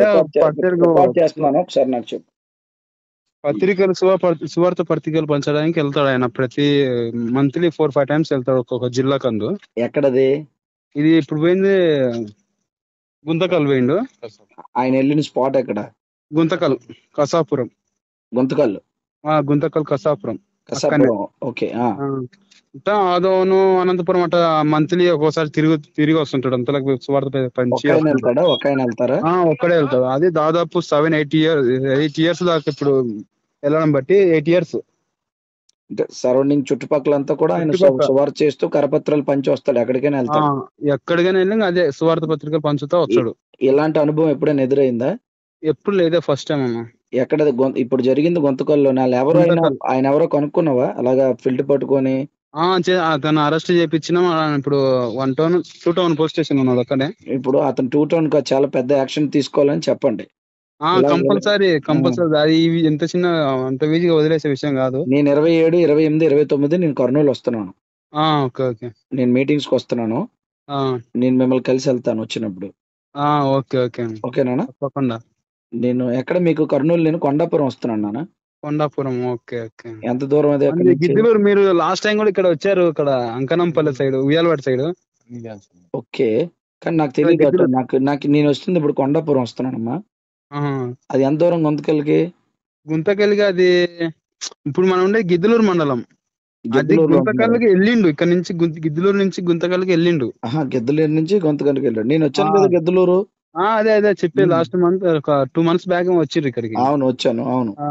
Record చే- పత్రిక record చేస్తున్నాను ఒకసారి నాకు చెప్పు పత్రికలు సువార్త సువార్త పత్రికలు పంచడానికి వెళ్తాడు ఆయన ప్రతి మంత్లీ ఫోర్ ఫైవ్ టైమ్స్ వెళ్తాడు ఒక్కొక్క జిల్లా కందు ఎక్కడది ఇది ఇప్పుడు పోయింది గుంతకల్ పోయిండు ఆయన వెళ్ళిన స్పాట్ ఎక్కడ గుంతకల్ కసాపురం గుంతకల్లు ఆ గుంతకల్ కసాపురం కసాపురం ఓకే ఆ. ఆ, ఇట్టా ఆదోను అనంతపురం అట్ట మంత్లీ ఒక్కోసారి తిరిగి తిరిగి వస్తుంటాడు అంతలకు సువార్త ప- పంచి ఒక ఆయన వెళ్తాడా ఒక ఆయన వెళ్తారా ఆ, ఒక్కడే వెళ్తాడు అది దాదాపు seven eight years eight years దాకా ఇప్పుడు వెళ్ళడం బట్టి ఎయిట్ ఇయర్స్ అంటే సరౌండింగ్ చుట్టుపక్కలంతా కూడా ఆయన చుట్టుపక్కల. సువార్ చేస్తూ కరపత్రాలు పంచి వస్తాడు ఎక్కడికైనా వెళ్తాడు ఎక్కడికైనా వెళ్ళి అదే సువార్త పత్రికలు పంచుతా వచ్చాడు ఇలాంటి అనుభవం ఎప్పుడైనా ఎదురైందా ఎప్పుడు లేదే ఫస్ట్ టైం అన్న ఎక్కడ గొంత- ఇప్పుడు జరిగింది గొంతకల్లోనే వాళ్ళు ఎవరు ఆయన గుంతకల్. ఆయన ఎవరో కనుక్కున్నావా అలాగా ఫిల్ట్ పట్టుకొని ఆ, చే- అతను అరెస్ట్ చేయించినాం ఇప్పుడు one town two town police station ఉన్నాడు అక్కడే ఇప్పుడు అతను టూ టౌన్ కా చాలా పెద్ద యాక్షన్ తీసుకోవాలని చెప్పండి ఆ ఇలా- కంపల్సరీ కంపల్సరీ అది ఇవి ఎంత చిన్న అంత ఈజీగా వదిలేసే విషయం కాదు నేను ఇరవై ఏడు ఇరవై ఎనిమిది ఇరవై తొమ్మిది నేను కర్నూలు వస్తున్నాను ఆ ఓకే ఓకే నేను మీటింగ్స్ కి వస్తున్నాను ఆ నేను మిమ్మల్ని కలిసి వెళ్తాను వచ్చినప్పుడు ఆ ఓకే ఓకే ఓకేనా తప్పకుండా నేను ఎక్కడ మీకు కర్నూలు నేను కొండాపురం వస్తున్నాను నాన్న కొండాపురం ఓకే ఓకే ఎంత దూరం అది అక్కడి అది నుంచి? గిద్దలూరు మీరు లాస్ట్ టైం కూడా ఇక్కడ వచ్చారు ఇక్కడ అంకనంపల్లి సైడ్ ఉయ్యాలవాడి సైడ్ ఓకే కానీ నాకు తెలియదు గిద్దలూరు. అటు. నాకు నాకు నేను వస్తుంది ఇప్పుడు కొండాపురం వస్తున్నానమ్మా అది ఎంత దూరం గొంతకల్కి గుంతకల్లిగా అది ఇప్పుడు మనం ఉండే గిద్దలూరు మండలం అది గిద్దలూరులో ఉంటున్నారు. గుంతకల్లికి వెళ్ళిండు ఇక్కడ నుంచి గుంత- గిద్దలూరు నుంచి గుంతకల్లికి వెళ్ళిండు ఆహా గిద్దలూరు నుంచి గొంతకల్కి వెళ్ళాడు నేను వచ్చాను ఆ. కదా గిద్దలూరు ఆ అదే అదే చెప్పే ఉమ్. లాస్ట్ మంత్ ఒక టూ మంత్స్ బ్యాక్ వచ్చిర్రు ఇక్కడికి అవును వచ్చాను అవును ఆ.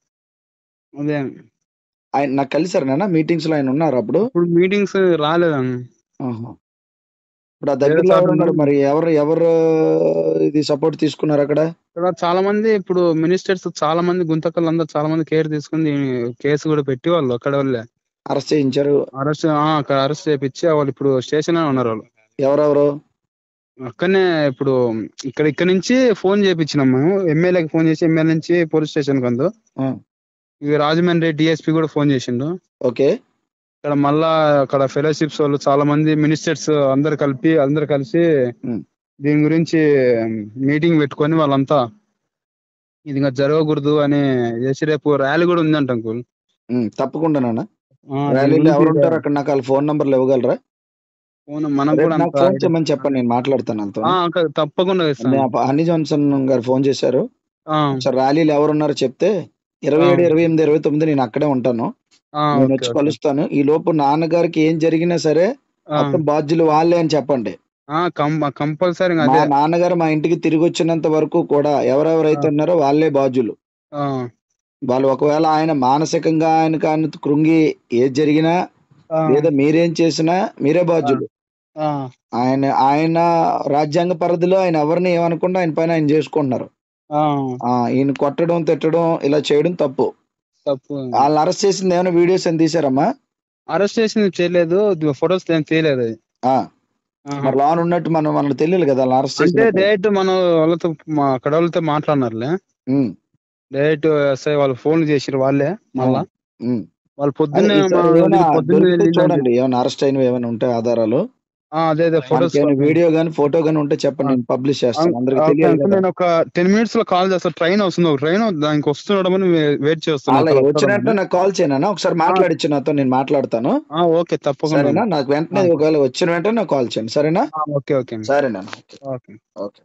అదే ఆయన నాకు కలిసారు నాన్న మీటింగ్స్ లో ఆయన ఉన్నారు అప్పుడు ఇప్పుడు మీటింగ్స్ రాలేదన్న ఆహా. ఇప్పుడు ఆ దగ్గరలో వేరే ఎవరు ఉన్నారు సార్లు మరి ఎవరు ఎవరు ఇది సపోర్ట్ తీసుకున్నారు అక్కడ ఇక్కడ చాలా మంది ఇప్పుడు మినిస్టర్స్ చాలా మంది గుంతకల్ అందరూ చాలా మంది కేర్ తీసుకుని కేసు కూడా పెట్టి వాళ్ళు అక్కడ వాళ్ళే అరెస్ట్ చేయించారు అరెస్ట్ అక్కడ అరెస్ట్ చేపించి వాళ్ళు ఇప్పుడు స్టేషన్ ఉన్నారు వాళ్ళు ఎవరెవరు అక్కడనే ఇప్పుడు ఇక్కడ ఇక్కడ నుంచి ఫోన్ చేయించినాం మేము ఎమ్మెల్యేకి ఫోన్ చేసి ఎమ్మెల్యే నుంచి పోలీస్ స్టేషన్ కందు ఆ. ఇవి రాజమండ్రి డిఎస్పీ కూడా ఫోన్ చేసిండు ఓకే ఇక్కడ మళ్ళా అక్కడ ఫెలోషిప్స్ వాళ్ళు చాలా మంది మినిస్టర్స్ అందరు కలిపి అందరు కలిసి ఉమ్. దీని గురించి మీటింగ్ పెట్టుకొని వాళ్ళంతా ఇది ఇంకా జరగకూడదు అని చేసి రేపు ర్యాలీ కూడా ఉందంట అంకుల్ ఉమ్, తప్పకుండా నాన్న ఆ, దీని ర్యాలీలో గురించి ఎవరు ఉంటారు అక్కడ నాకు వాళ్ళ ఫోన్ నంబర్లు ఇవ్వగలరా ఫోన్ మనకు రేపు కూడా నాకు అంత ఫోన్ చేయమని చెప్పండి నేను మాట్లాడతాను వాళ్ళతో ఆ, అంకుల్, తప్పకుండా ఇస్తాను హనీ జాన్సన్ గారు ఫోన్ చేశారు ఆ, సార్ ర్యాలీలు ఎవరు ఉన్నారో చెప్తే ఇరవై ఏడు ఆ. ఇరవై ఎనిమిది ఇరవై తొమ్మిది నేను అక్కడే ఉంటాను ఆ, నేను ఓకే, వచ్చి ఓకే. కలుస్తాను ఈ లోపు నాన్నగారికి ఏం జరిగినా సరే ఆ, మొత్తం బాధ్యులు వాళ్ళే అని చెప్పండి ఆ, కం- కంపల్సరీ మా అదే నాన్నగారు మా ఇంటికి తిరిగి వచ్చినంత వరకు కూడా ఎవరెవరైతే ఉన్నారో వాళ్ళే బాధ్యులు ఆ, వాళ్ళు ఒకవేళ ఆయన మానసికంగా ఆయనకు ఆయన కృంగి ఏది జరిగినా ఆ, లేదా మీరేం చేసినా మీరే బాధ్యులు ఆ, ఆయన ఆయన రాజ్యాంగ పరిధిలో ఆయన ఎవరిని ఏమనకుండా ఆయన పైన ఆయన చేసుకుంటున్నారు ఆ, ఆ, ఈయన కొట్టడం తిట్టడం ఇలా చేయడం తప్పు తప్పు వాళ్ళు అరెస్ట్ చేసింది ఏమైనా వీడియోస్ అని తీసారమ్మా అరెస్ట్ చేసింది చేయలేదు ఫొటోస్ ఏం చేయలేదు అది ఆ, ఆహా. మరి లోన్ ఉన్నట్టు మనం మనకు తెలియదు కదా వాళ్ళని అరెస్ట్ అంటే చేసి డైరెక్ట్ మనం వాళ్ళతో మా అక్కడ వాళ్ళతో మాట్లాడినారులే డైరెక్ట్ ఎస్ఐ వాళ్ళు ఫోన్ చేసిరు వాళ్ళే మళ్ళా వాళ్ళు పొద్దున్నే మా- వీళ్ళు పొద్దున్నే వెళ్ళిందని చూడండి ఏమైనా అరెస్ట్ అయినవి ఏమైనా ఉంటే ఆధారాలు ఆ, అదే అదే ఫొటోస్ మనకి వీడియో గానీ ఫోటో గానీ ఉంటే చెప్పండి నేను పబ్లిష్ చేస్తాను అందరికి తెలియదు కదా. నేను ఒక టెన్ మినిట్స్ లో కాల్ చేస్తా ట్రైన్ వస్తుంది ఒక ట్రైన్ దానికి వస్తున్నాడమని వెయిట్ అలా వచ్చినట్టు చేస్తున్నా నాకు కాల్ చేయనా ఒకసారి మాట్లాడిచ్చు నాతో నేను మాట్లాడతాను ఓకే తప్పకుండా సరేనా నాకు వెంటనే ఆ. ఒకవేళ వచ్చిన వెంటనే నాకు కాల్ చేయండి సరేనా ఆ, ఓకే ఓకే సరేనా ఓకే ఓకే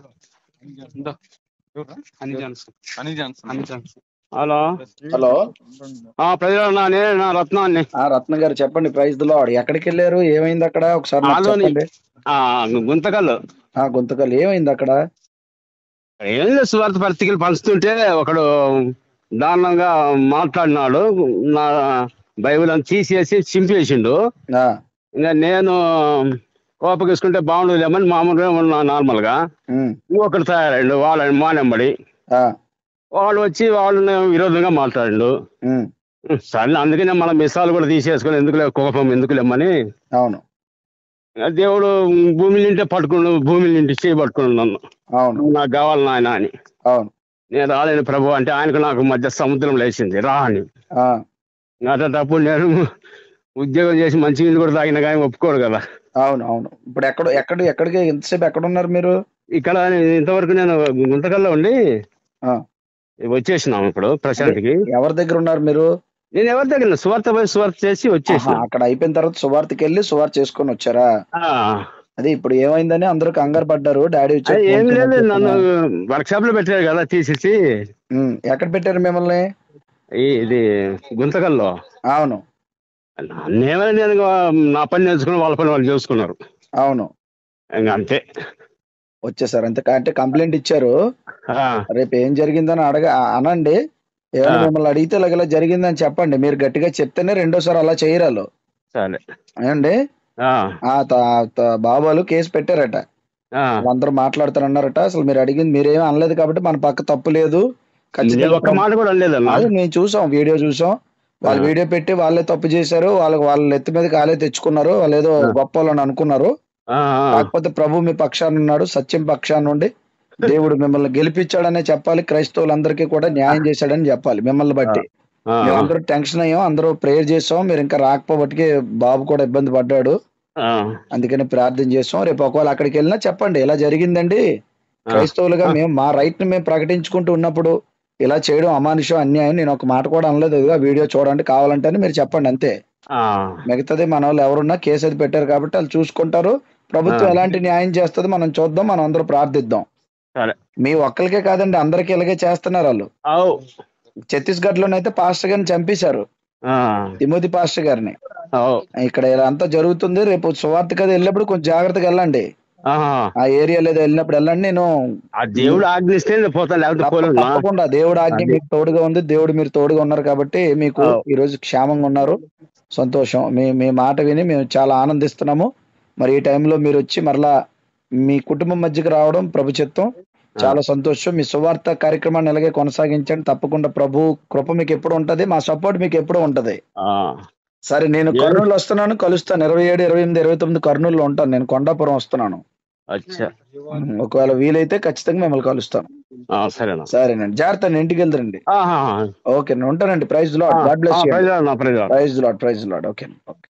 హనీ జాన్సన్ అని Johnson honey Johnson hello hello ఆ ప్రజలు నేను నా రత్నాన్ని ఆ రత్న గారు చెప్పండి ప్రైజ్ ది లార్డ్ ఎక్కడికి వెళ్ళారు ఏమైంది అక్కడ ఒకసారి నాకు ఆదోని. చెప్పండి ఆ, గుంతకల్లు ఆ గుంతకల్ ఏమైంది అక్కడ ఏం లేదు సువార్త పత్రికలు పంచుతుంటే ఒకడు దారుణంగా మాట్లాడినాడు నా బైబిల్ అంతా తీసేసి చింపేసిండు ఆ, ఇంకా నేను కోపగించుకుంటే బాగుండదులేమని మామూలుగా ఉన్నా నార్మల్ గా ఉమ్, ఇంకొకటి తయారైండు వాళ్ళని మానెంబడి ఆ, వాళ్ళు వచ్చి వాళ్ళని విరోధంగా మాట్లాడిండు ఉమ్, సరే అందుకనే మన మిసాలు కూడా తీసేసుకొని ఎందుకులే కోపం ఎందుకులేమని అవును దేవుడు భూమి నింటే పట్టుకున్నాడు భూమి నింటి చేయి పట్టుకున్నాడు నన్ను అవును నువ్వు నాకు కావాలి నాయన అని అవును నేను రాలేను ప్రభు అంటే ఆయనకు నాకు మధ్య సముద్రం లేచింది రా అని ఆ, అటప్పుడు నేను ఉద్యోగం చేసి మంచి నీళ్ళు కూడా తాగిన కానీ ఒప్పుకోడు కదా అవును అవును ఇప్పుడు ఎక్కడ ఎక్కడ ఎక్కడికి ఎంతసేపు ఎక్కడ ఉన్నారు మీరు ఇక్కడ ఇంతవరకు నేను గుంతకల్లో ఉండి ఆ. వచ్చేసినాం ఇప్పుడు ప్రశాంత్కి ఎవరి దగ్గర ఉన్నారు మీరు నేను ఎవరి దగ్గర సువార్త పోయి సువార్త చేసి ఆహా, వచ్చేసిన అక్కడ అయిపోయిన తర్వాత సువార్తకి వెళ్ళి సువార్త చేసుకొని వచ్చారా అదే ఇప్పుడు ఏమైందని అందరూ కంగారు పడ్డారు డాడీ వచ్చారు, ఏం ఫోన్ లేదు చేయమని నన్ను చెప్పాను. వర్క్ షాప్ లో పెట్టారు కదా తీసేసి ఉమ్, ఎక్కడ పెట్టారు మిమ్మల్ని ఈ- ఇది గుంతకల్లో అవును నేనే నేను నా పని నేర్చుకుని వాళ్ళ పని వాళ్ళు చేసుకున్నారు అవును ఇంకా అంతే వచ్చేసారు అంతే అంటే కంప్లైంట్ ఇచ్చారు ఆ, రేపు ఏం జరిగిందని అడగ ఆ- అనండి ఏమైనా ఆ. మిమ్మల్ని అడిగితే ఇలాగ ఇలా జరిగిందని చెప్పండి మీరు గట్టిగా చెప్తేనే రెండోసారి అలా చేయరాలు సరే ఏమండి ఆ, ఆ త- త- బాబాలు కేసు పెట్టారట ఆ. వాళ్ళందరూ మాట్లాడుతారన్నారట అసలు మీరు అడిగింది మీరేం అనలేదు కాబట్టి మన పక్క తప్పు లేదు నేను ఖచ్చితంగా ఒక్క మాట కూడా అనలేదన్నా అది మేము చూసాం వీడియో చూసాం వాళ్ళు ఆ. వీడియో పెట్టి వాళ్ళే తప్పు చేశారు వాళ్ళకి వాళ్ళ ఎత్తి మీద కాలే తెచ్చుకున్నారు వాళ్ళు ఏదో ఆ. గొప్ప వాళ్ళని అనుకున్నారు ఆ, ఆ, కాకపోతే ప్రభు మీ పక్షాన ఉన్నాడు సత్యం పక్షాన నుండి దేవుడు మిమ్మల్ని గెలిపించాడనే చెప్పాలి క్రైస్తవులందరికీ కూడా న్యాయం చేశాడని చెప్పాలి మిమ్మల్ని బట్టి ఆ, మేమందరూ టెన్షన్ అయ్యాం అందరూ ప్రేయర్ చేసాం మీరు ఇంకా రాకపోబట్టికి బాబు కూడా ఇబ్బంది పడ్డాడు ఆ, అందుకని ప్రార్థన చేసాం రేపు ఒకవేళ అక్కడికి వెళ్ళినా చెప్పండి ఇలా జరిగిందండి ఆ. క్రైస్తవులుగా మేము మా రైట్ ని మేము ప్రకటించుకుంటూ ఉన్నప్పుడు ఇలా చేయడం అమానుషం అన్యాయం నేను ఒక మాట కూడా అనలేదు ఇదిగో వీడియో చూడండి కావాలంటే అని మీరు చెప్పండి అంతే ఆ, మిగతాది మన వాళ్ళు ఎవరున్నా కేసు అది పెట్టారు కాబట్టి వాళ్ళు చూసుకుంటారు ప్రభుత్వం ఆ. ఎలాంటి న్యాయం చేస్తుంది మనం చూద్దాం మనం అందరూ ప్రార్థిద్దాం సరే మీ ఒక్కరికే కాదండి అందరికీ ఇలాగే చేస్తున్నారు వాళ్ళు అవు ఛత్తీస్గఢ్ లోనైతే పాస్టర్ గారిని చంపేశారు ఆ, తిమోతి పాస్టర్ గారిని అవు ఇక్కడ ఇలా అంతా జరుగుతుంది రేపు సువార్త కదా వెళ్ళినప్పుడు కొంచెం జాగ్రత్తగా వెళ్ళండి ఆహా. ఆ ఏరియాలో ఏదో వెళ్ళినప్పుడు వెళ్ళండి నేను ఆ దేవుడు ఆజ్ఞిస్తే నేను పోతాను లేకపోతే తప్ప- పోలేను తప్పకుండా దేవుడు ఆజ్ఞ అది. మీకు తోడుగా ఉంది దేవుడు మీరు తోడుగా ఉన్నారు కాబట్టి మీకు ఆ. ఈ రోజు క్షేమంగా ఉన్నారు సంతోషం మీ మీ మాట విని మేము చాలా ఆనందిస్తున్నాము మరి ఈ టైంలో మీరు వచ్చి మరలా మీ కుటుంబం మధ్యకి రావడం ప్రభు చిత్తం చాలా సంతోషం మీ సువార్త కార్యక్రమాన్ని ఇలాగే కొనసాగించండి తప్పకుండా ప్రభు కృప మీకు ఎప్పుడు ఉంటది మా సపోర్ట్ మీకు ఎప్పుడు ఉంటది ఆ, సరే నేను ఏ- కర్నూలు వస్తున్నాను కలుస్తాను ఇరవై ఏడు ఇరవై ఎనిమిది ఇరవై తొమ్మిది కర్నూలులో ఉంటాను నేను కొండాపురం వస్తున్నాను అచ్చా ఒకవేళ వీలైతే ఖచ్చితంగా మిమ్మల్ని కలుస్తాను ఆ, సరేనా సరేనండి జాగ్రత్త అండి, ఇంటికి వెళ్తారండి ఆహా. ఓకే నేను ఉంటానండి praise Lord uh, God bless uh, you praise Lord నా praise Lord. Praise Lord praise Lord okay okay